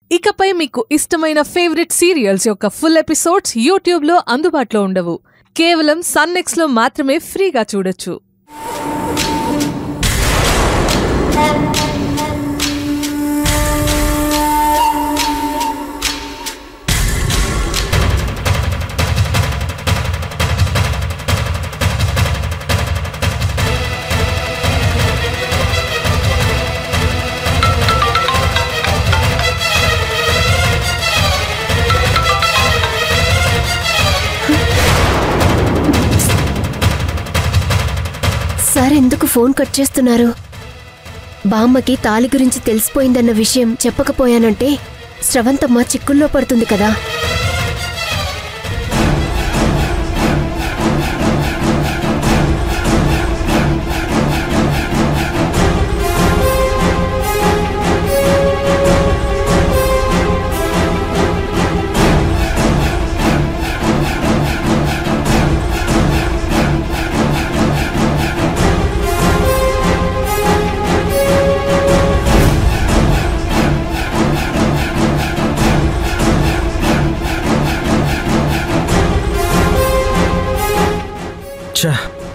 ఇకపై మీకు ఇష్టమైన ఫేవరెట్ సీరియల్స్ యొక్క ఫుల్ ఎపిసోడ్స్ యూట్యూబ్లో అందుబాటులో ఉండవు కేవలం సన్నెక్స్లో మాత్రమే ఫ్రీగా చూడొచ్చు సార్ ఎందుకు ఫోన్ కట్ చేస్తున్నారు బామ్మకి తాలి గురించి తెలిసిపోయిందన్న విషయం చెప్పకపోయానంటే స్రవంతమ్మ చిక్కుల్లో పడుతుంది కదా ఛా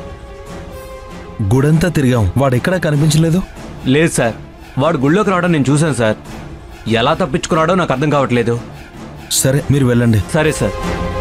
గుడంతా తిరిగాం వాడెక్కడా కనిపించలేదు లేదు సార్ వాడు గుళ్ళోకి రావడం నేను చూశాను సార్ ఎలా తప్పించుకున్నాడో నాకు అర్థం కావట్లేదు సరే మీరు వెళ్ళండి సరే సార్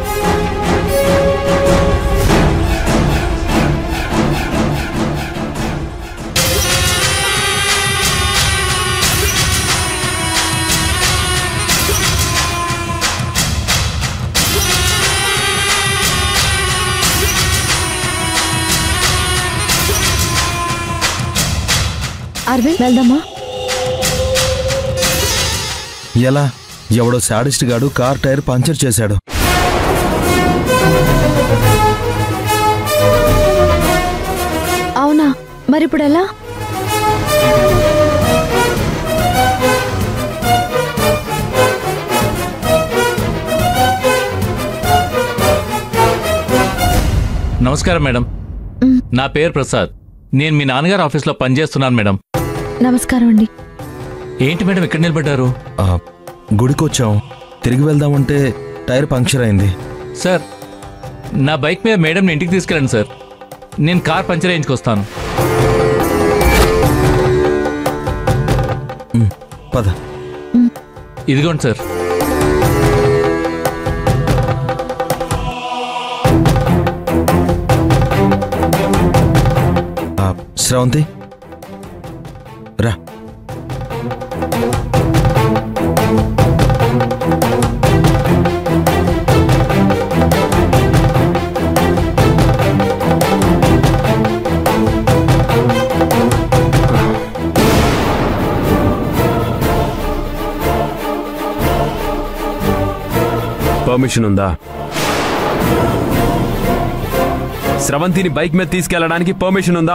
అరవింద్ వెళ్దామా ఎలా ఎవడో శాడిస్ట్ గాడు కార్ టైర్ పంచర్ చేశాడు అవునా మరిప్పుడు ఎలా నమస్కారం మేడం నా పేరు ప్రసాద్ నేను మీ నాన్నగారు ఆఫీస్లో పనిచేస్తున్నాను మేడం నమస్కారం అండి ఏంటి మేడం ఇక్కడ నిలబడ్డారు ఆ, గుడికొచ్చాం తిరిగి వెళ్దామంటే టైర్ పంక్చర్ అయింది సార్ నా బైక్ మీద మేడంని ఇంటికి తీసుకెళ్ళండి సార్ నేను కార్ పంచర్ వేయించుకొస్తాను ఉమ్, పద ఇదిగోండి సార్ ఆ, శ్రవంతి రా పర్మిషన్ ఉందా స్రవంతిని బైక్ మీద తీసుకెళ్ళడానికి పర్మిషన్ ఉందా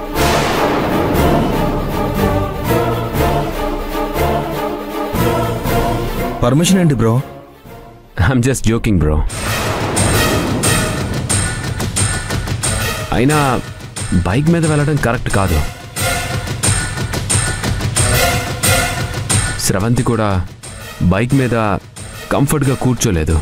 పర్మిషన్ ఏంటి bro I'm just joking bro అయినా బైక్ మీద వెళ్ళడం కరెక్ట్ కాదు స్రవంతి కూడా బైక్ మీద కంఫర్ట్గా కూర్చోలేదు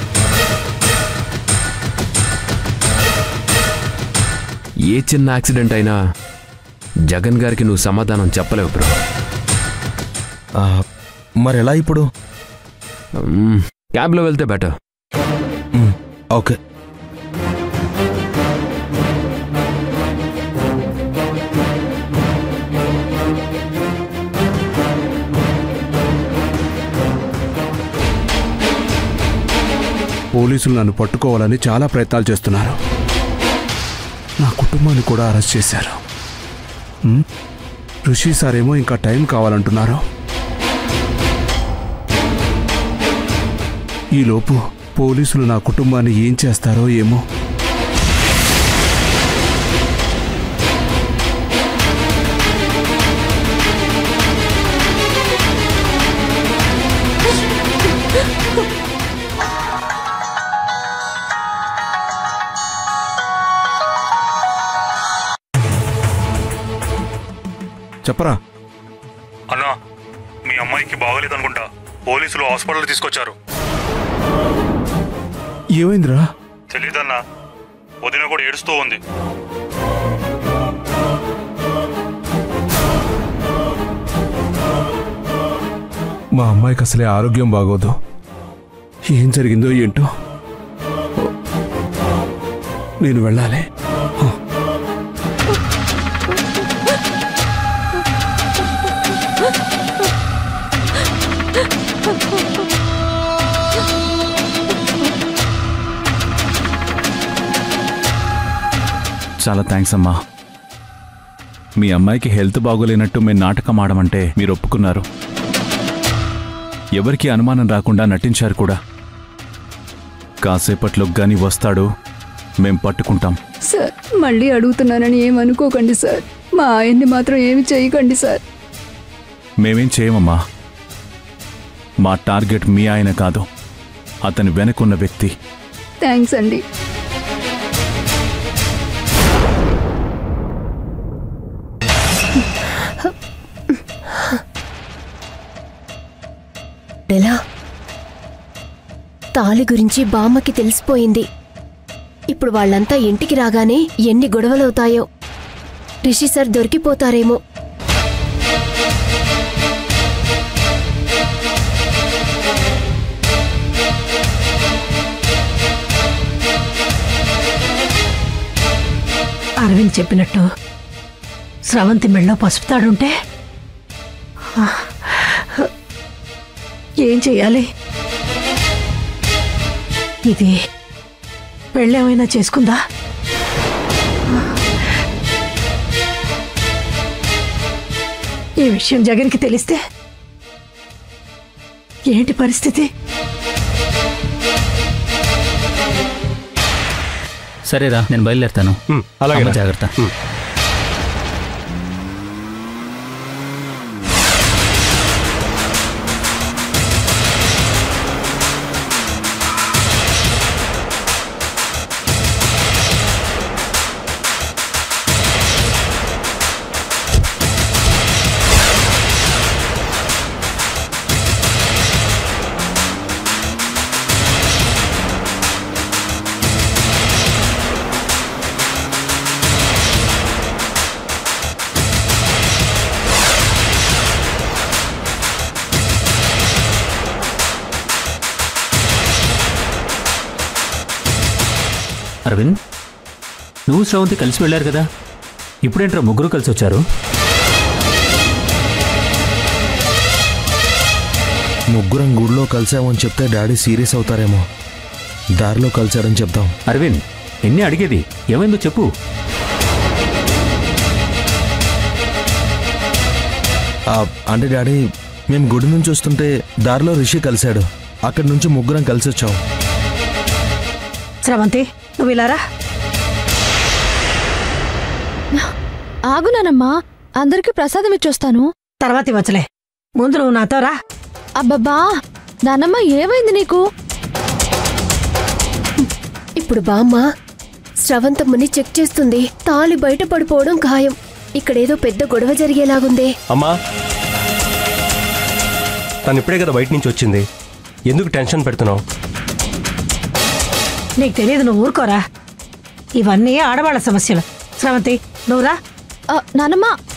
ఏ చిన్న యాక్సిడెంట్ అయినా జగన్ గారికి నువ్వు సమాధానం చెప్పలేవు బ్రో ఆ, మరి ఎలా ఇప్పుడు మ్మ్, క్యాబ్లో వెళ్తే బెటర్ ఉమ్, ఓకే పోలీసులు నన్ను పట్టుకోవాలని చాలా ప్రయత్నాలు చేస్తున్నారు నా కుటుంబాన్ని కూడా అరెస్ట్ చేశారు ఉమ్, ఋషి సార్ ఏమో ఇంకా టైం కావాలంటున్నారు ఈలోపు పోలీసులు నా కుటుంబాన్ని ఏం చేస్తారో ఏమో చెప్పరా అన్నా మీ అమ్మాయికి బాగోలేదు అనుకుంటా పోలీసులు హాస్పిటల్ తీసుకొచ్చారు ఏమైందిరా తెలీదన్నా వదిన కూడా ఏడుస్తూ ఉంది మా అమ్మాయికి అసలే ఆరోగ్యం బాగోదు ఏం జరిగిందో ఏంటో నేను వెళ్ళాలి హ. చాలా థ్యాంక్స్ అమ్మా మీ అమ్మాయికి హెల్త్ బాగోలేనట్టు మేము నాటకం ఆడమంటే మీరు ఒప్పుకున్నారు ఎవరికీ అనుమానం రాకుండా నటించారు కూడా కాసేపట్లో గాని వస్తాడు మేం పట్టుకుంటాం సార్ మళ్ళీ అడుగుతున్నానని ఏమనుకోకండి సార్ మా ఆయన్ని మాత్రం ఏమి చేయకండి సార్ మేమేం చేయమమ్మా మా టార్గెట్ మీ ఆయన కాదు అతని వెనకున్న వ్యక్తి థ్యాంక్స్ అండి ఎలా తాళి గురించి బామ్మకి తెలిసిపోయింది ఇప్పుడు వాళ్ళంతా ఇంటికి రాగానే ఎన్ని గొడవలవుతాయో రిషి సార్ దొరికిపోతారేమో అరవింద్ చెప్పినట్టు స్రవంతి మెళ్ళో పసుపు తాడుంటే ఏం చెయ్యాలి ఇది పెళ్ళేమైనా చేసుకుందా ఈ విషయం జగన్కి తెలిస్తే ఏంటి పరిస్థితి సరేరా నేను బయలుదేరుతాను అలాగే అమ్మ జాగ్రత్త అరవింద్ నువ్వు శ్రవంతి కలిసి వెళ్ళారు కదా ఇప్పుడేంట్రా ముగ్గురు కలిసి వచ్చారు ముగ్గురం గుడిలో కలిసామని చెప్తే డాడీ సీరియస్ అవుతారేమో దారిలో కలిసాడని చెప్దాం అరవింద్ ఎన్ని అడిగేది ఏమైందో చెప్పు ఆ, అంటే డాడీ మేము గుడి నుంచి వస్తుంటే దారిలో రిషి కలిశాడు అక్కడి నుంచి ముగ్గురం కలిసి వచ్చాం స్రవంతి నువ్వు ఇలారా ఆగునానమ్మా అందరికి ప్రసాదం ఇచ్చొస్తాను తర్వాత ఇవ్వచ్చులే ముందు నువ్వు నాతో రా అబ్బబ్బా నానమ్మ ఏమైంది నీకు ఇప్పుడు బామ్మ స్రవంతమ్మని చెక్ చేస్తుంది తాళి బయట పడిపోవడం ఖాయం ఇక్కడేదో పెద్ద గొడవ జరిగేలాగుందే అమ్మా తను ఇప్పుడే కదా బయట నుంచి వచ్చింది ఎందుకు టెన్షన్ పెడుతున్నావు నీకు తెలియదు నువ్వు ఊరుకోరా ఇవన్నీ ఆడవాళ్ళ సమస్యలు స్రవంతి నువ్వురా నానమ్మ